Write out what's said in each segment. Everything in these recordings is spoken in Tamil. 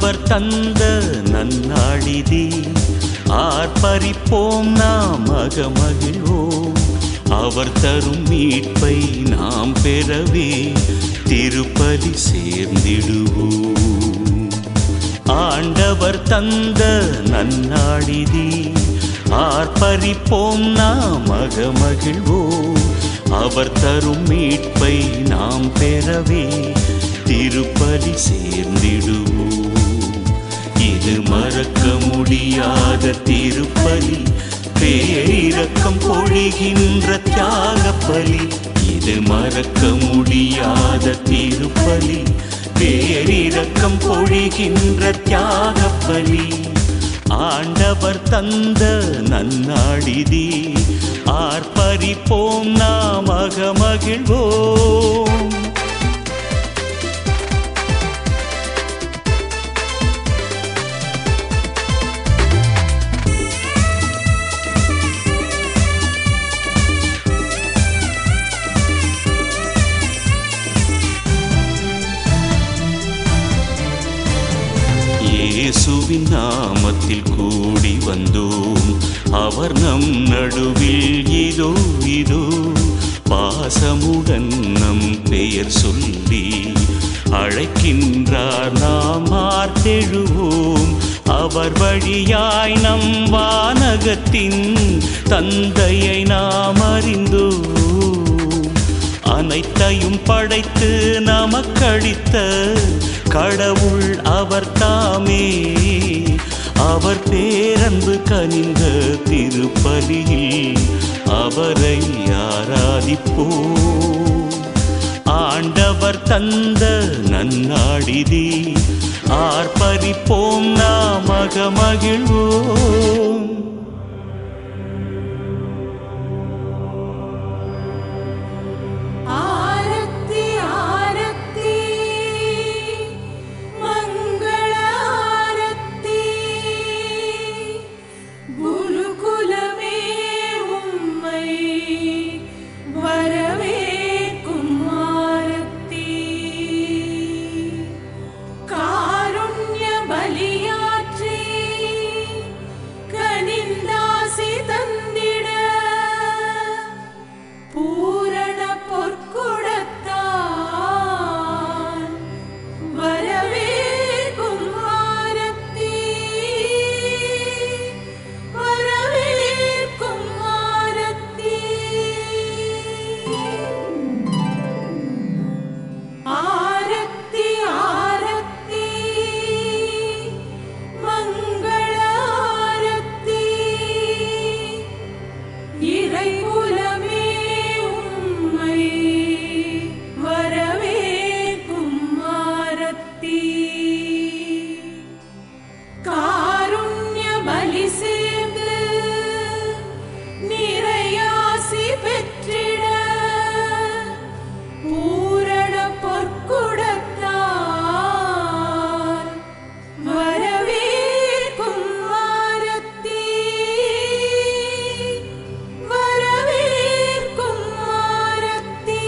ஆண்டவர் தந்த நன்னாழிதே ஆர்ப்பரிப்போம் நாம் மகமகிழ்வோம் அவர் தரும் மீட்பை நாம் பெறவே திருப்பலி சேர்ந்திடுவோம் ஆண்டவர் தந்த நன்னாழிதே ஆர்ப்பரிப்போம் நாம் மகமகிழ்வோம் அவர் தரும் மீட்பை நாம் பெறவே திருப்பலி சேர்ந்திடுவோம் இது மறக்க முடியாத திருப்பலி பேரிரக்கம் பொழிகின்ற தியாக பலி இது மறக்க முடியாத திருப்பலி பேரிரக்கம் பொழிகின்ற தியாக பலி ஆண்டவர் தந்த நன்னாடிதே ஆர்ப்பரிப்போம் நாம் அகமகிழ்வோம் இயேசுவின் நாமத்தில் கூடி வந்தோம் அவர் நம் நடுவில் இதோ இதோ பாசமுடன் நம் பெயர் சொல்லி அழைக்கின்றார் நாம் ஆர்த்தெழுவோம் அவர் வழியாய் நம் வானகத்தின் தந்தையை நாம் அறிந்தோம் அனைத்தையும் படைத்து நமக்களித்த கடவுள் அவர் தாமே அவர் பேரன்பு கனிந்த திருப்பலியில் அவரை ஆராதிப்போம் ஆண்டவர் தந்த நன்னாடிதே ஆர்ப்பரிப்போம் நாம் மகிழ்வோம் ஆரத்தி ஆரத்தி மங்கள ஆரத்தி குருகுலமே உம்மை வரவேற்கும் ஆரத்தி காருண்ய பலியாற்றி கனிந்தாசி தந்திட பூரண பொற்குடத்தான் வரவேற்கும் ஆரத்தி வரவேற்கும் ஆரத்தி ஆரத்தி ஆரத்தி மங்கள ஆரத்தி இறைகுலமே உம்மை வரவேற்கும் ஆரத்தி காருண்ய பலி சேர்ந்து நிறையாசி பெற்றிட பூரண பொற்குடத்தான் வரவேற்கும் ஆரத்தி வரவேற்கும் ஆரத்தி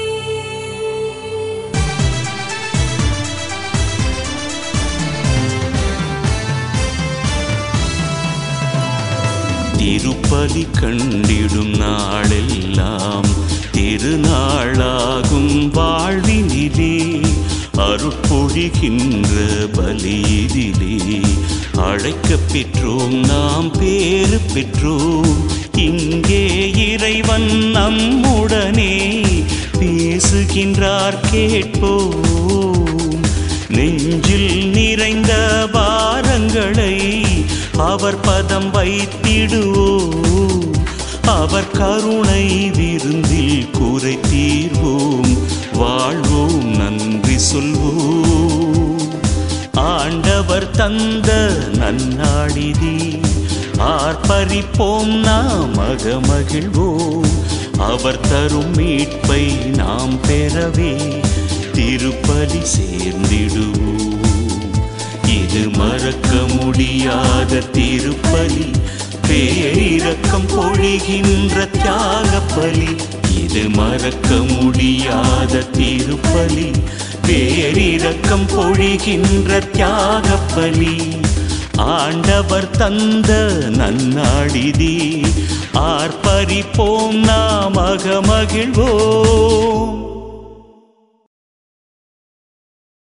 திருப்பலி கண்டிடும் நாளெல்லாம் திருநாளாகும் வாழ்வினிலே அருட்பொழிகின்ற பலியிதிலே அழைக்கப் பெற்றோம் நாம் பேறு பெற்றோம் இங்கே இறைவன் நம்முடனே பேசுகின்றார் கேட்போம் நெஞ்சில் நிறைந்த பாரங்களை அவர் பதம் வைத்திடுவோம் அவர் கருணை விருந்தில் குறை தீர்வோம் வாழ்வோம் நன்றி சொல்வோம் ஆண்டவர் தந்த நன்னாடிதே ஆர்ப்பரிப்போம் நாம் மகமகிழ்வோம் அவர் தரும் மீட்பை நாம் பெறவே திருப்பலி சேர்ந்திடுவோம் இது மறக்க முடியாத திருப்பலி பேரிரக்கம் பொழிகின்ற தியாக பலி இது மறக்க முடியாத திருப்பலி பேரிரக்கம் பொழிகின்ற தியாகப் பலி ஆண்டவர் தந்த நன்னாடிதி ஆர்ப்பரிப்போம் நாம் அகமகிழ்வோம்